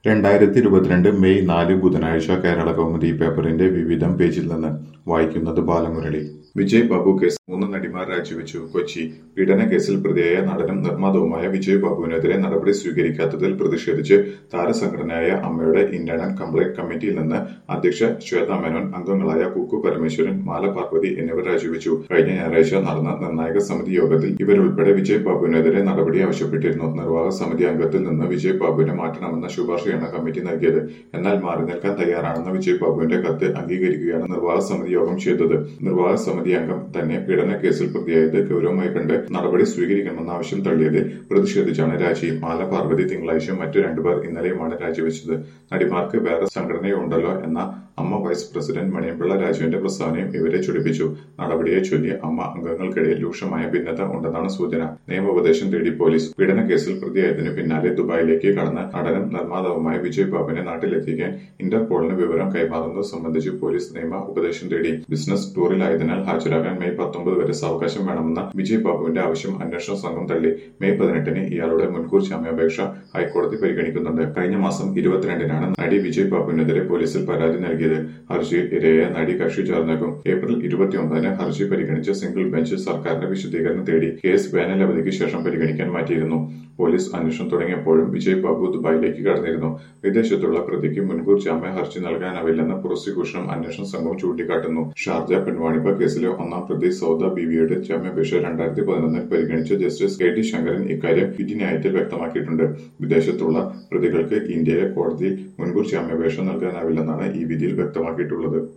രണ്ടായിരത്തി ഇരുപത്തിരണ്ട് മെയ് നാല് ബുധനാഴ്ച കേരള കൗമുദി പേപ്പറിന്റെ വിവിധം പേജിൽ നിന്ന് വായിക്കുന്നത് ബാലമുരളി വിജയ് ബാബു കേസ് മൂന്ന് നടിമാർ രാജിവെച്ചു കൊച്ചി പീഡന കേസിൽ പ്രതിയായ നടനും നിർമ്മാതാവുമായ വിജയ് ബാബുവിനെതിരെ നടപടി സ്വീകരിക്കാത്തതിൽ പ്രതിഷേധിച്ച് താരസംഘടനയായ അമ്മയുടെ ഇന്റേണൽ കംപ്ലൈന്റ് കമ്മിറ്റിയിൽ നിന്ന് അധ്യക്ഷ ശ്വേത മേനോൻ അംഗങ്ങളായ കുക്കു പരമേശ്വരൻ മാല പാർവതി എന്നിവർ രാജിവെച്ചു കഴിഞ്ഞ ഞായറാഴ്ച നടന്ന നിർണായക സമിതി യോഗത്തിൽ ഇവരുൾപ്പെടെ വിജയ് ബാബുവിനെതിരെ നടപടി ആവശ്യപ്പെട്ടിരുന്നു നിർവാഹക സമിതി അംഗത്തിൽ നിന്ന് വിജയ് ബാബുവിനെ മാറ്റണമെന്ന ശുപാർശയാണ് കമ്മിറ്റി നൽകിയത് എന്നാൽ മാറി നിൽക്കാൻ തയ്യാറാണെന്ന വിജയ് ബാബുവിന്റെ കത്ത് അംഗീകരിക്കുകയാണ് നിർവാഹക സമിതി യോഗം ചെയ്തത് നിർവാഹക സമിതി അംഗം തന്നെ പീഡന കേസിൽ പ്രതിയായത് ഗൗരവമായി കണ്ട് നടപടി സ്വീകരിക്കണമെന്ന ആവശ്യം തള്ളിയതിൽ പ്രതിഷേധിച്ചാണ് രാജി മാല പാർവതി തിങ്കളാഴ്ചയും മറ്റു രണ്ടുപേർ ഇന്നലെയുമാണ് രാജിവെച്ചത് നടിമാർക്ക് വേറെ സംഘടനയുണ്ടല്ലോ എന്ന അമ്മ വൈസ് പ്രസിഡന്റ് മണിയമ്പിള്ള രാജുവിന്റെ പ്രസ്താവനയും ഇവരെ ചൊടിപ്പിച്ചു നടപടിയെ ചൊല്ലി അമ്മ അംഗങ്ങൾക്കിടയിൽ രൂക്ഷമായ ഭിന്നത ഉണ്ടെന്നാണ് സൂചന നിയമോപദേശം തേടി പോലീസ് പീഡന കേസിൽ പ്രതിയായതിനു പിന്നാലെ ദുബായിലേക്ക് കടന്ന് നടനും നിർമ്മാതാവുമായ വിജയ് ബാബുവിനെ നാട്ടിലെത്തിക്കാൻ ഇന്റർപോളിന് വിവരം കൈമാറുന്നത് സംബന്ധിച്ച് പോലീസ് നിയമ ഉപദേശം തേടി ബിസിനസ് ടൂറിലായതിനാൽ ഹാജരാകാൻ മെയ് പത്തൊമ്പത് വരെ സാവകാശം വേണമെന്ന വിജയ് ബാബുവിന്റെ ആവശ്യം അന്വേഷണ സംഘം തള്ളി മെയ് പതിനെട്ടിന് ഇയാളുടെ മുൻകൂർ ജാമ്യാപേക്ഷ ഹൈക്കോടതി പരിഗണിക്കുന്നുണ്ട് കഴിഞ്ഞ മാസം ഇരുപത്തിരണ്ടിനാണ് നടി വിജയ് ബാബുവിനെതിരെ പോലീസിൽ പരാതി നൽകിയത് ഹർജിയിൽ ഇരയായ നടി കക്ഷി ചേർന്നേക്കും ഏപ്രിൽ ഇരുപത്തിയൊമ്പതിന് ഹർജി പരിഗണിച്ച സിംഗിൾ ബെഞ്ച് സർക്കാരിന്റെ വിശദീകരണം തേടി കേസ് വേനലവധിക്ക് ശേഷം പരിഗണിക്കാൻ മാറ്റിയിരുന്നു പോലീസ് അന്വേഷണം തുടങ്ങിയപ്പോഴും വിജയ് ബാബു ദുബായിലേക്ക് കടന്നിരുന്നു വിദേശത്തുള്ള പ്രതിക്ക് മുൻകൂർ ജാമ്യ ഹർജി നൽകാനാവില്ലെന്ന് പ്രോസിക്യൂഷനും അന്വേഷണ സംഘവും ചൂണ്ടിക്കാട്ടുന്നു ഷാർജ പെൺവാണിപ്പ കേസിലെ ഒന്നാം പ്രതി സൗദ ബീവിയുടെ ജാമ്യാപേക്ഷ രണ്ടായിരത്തി പതിനൊന്നിൽ പരിഗണിച്ച ജസ്റ്റിസ് കെ ടി ശങ്കരൻ ഇക്കാര്യം വിധി ന്യായത്തിൽ വ്യക്തമാക്കിയിട്ടുണ്ട് വിദേശത്തുള്ള പ്രതികൾക്ക് ഇന്ത്യയിലെ കോടതിയിൽ മുൻകൂർ ജാമ്യാപേക്ഷ നൽകാനാവില്ലെന്നാണ് ഈ വിധിയിൽ വ്യക്തമാക്കിയിട്ടുള്ളത്